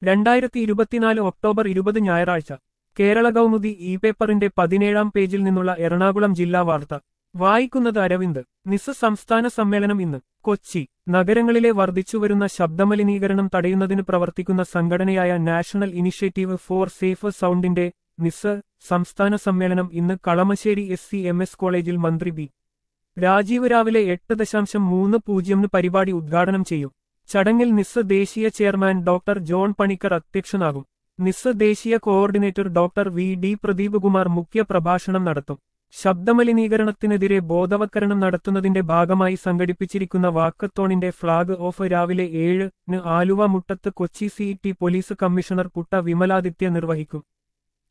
രണ്ടായിരത്തി ഇരുപത്തിനാല് ഒക്ടോബർ ഇരുപത് ഞായറാഴ്ച കേരള കൗമുദി ഇ പേപ്പറിന്റെ പതിനേഴാം പേജിൽ നിന്നുള്ള എറണാകുളം ജില്ലാ വാർത്ത വായിക്കുന്നത് അരവിന്ദ് നിസ് സംസ്ഥാന സമ്മേളനം ഇന്ന് കൊച്ചി നഗരങ്ങളിലെ വർദ്ധിച്ചുവരുന്ന ശബ്ദമലിനീകരണം തടയുന്നതിന് പ്രവർത്തിക്കുന്ന സംഘടനയായ നാഷണൽ ഇനിഷ്യേറ്റീവ് ഫോർ സേഫ് സൗണ്ടിന്റെ നിസ് സംസ്ഥാന സമ്മേളനം ഇന്ന് Kalamassery S C M S കോളേജിൽ മന്ത്രി ബി രാജീവ് രാവിലെ എട്ട് ദശാംശം മൂന്ന് പൂജ്യമിന് പരിപാടി ഉദ്ഘാടനം ചെയ്യും ചടങ്ങിൽ നിസ് ദേശീയ ചെയർമാൻ ഡോക്ടർ ജോൺ പണിക്കർ അധ്യക്ഷനാകും നിസ് ദേശീയ coordinator doctor V D Pradeep Kumar മുഖ്യ പ്രഭാഷണം നടത്തും ശബ്ദമലിനീകരണത്തിനെതിരെ ബോധവത്കരണം നടത്തുന്നതിന്റെ ഭാഗമായി സംഘടിപ്പിച്ചിരിക്കുന്ന വാക്കത്തോണിന്റെ ഫ്ളാഗ് ഓഫ് രാവിലെ ഏഴിന് ആലുവ മുട്ടത്ത് Kochi city police commissioner Putta Vimaladitya നിർവഹിക്കും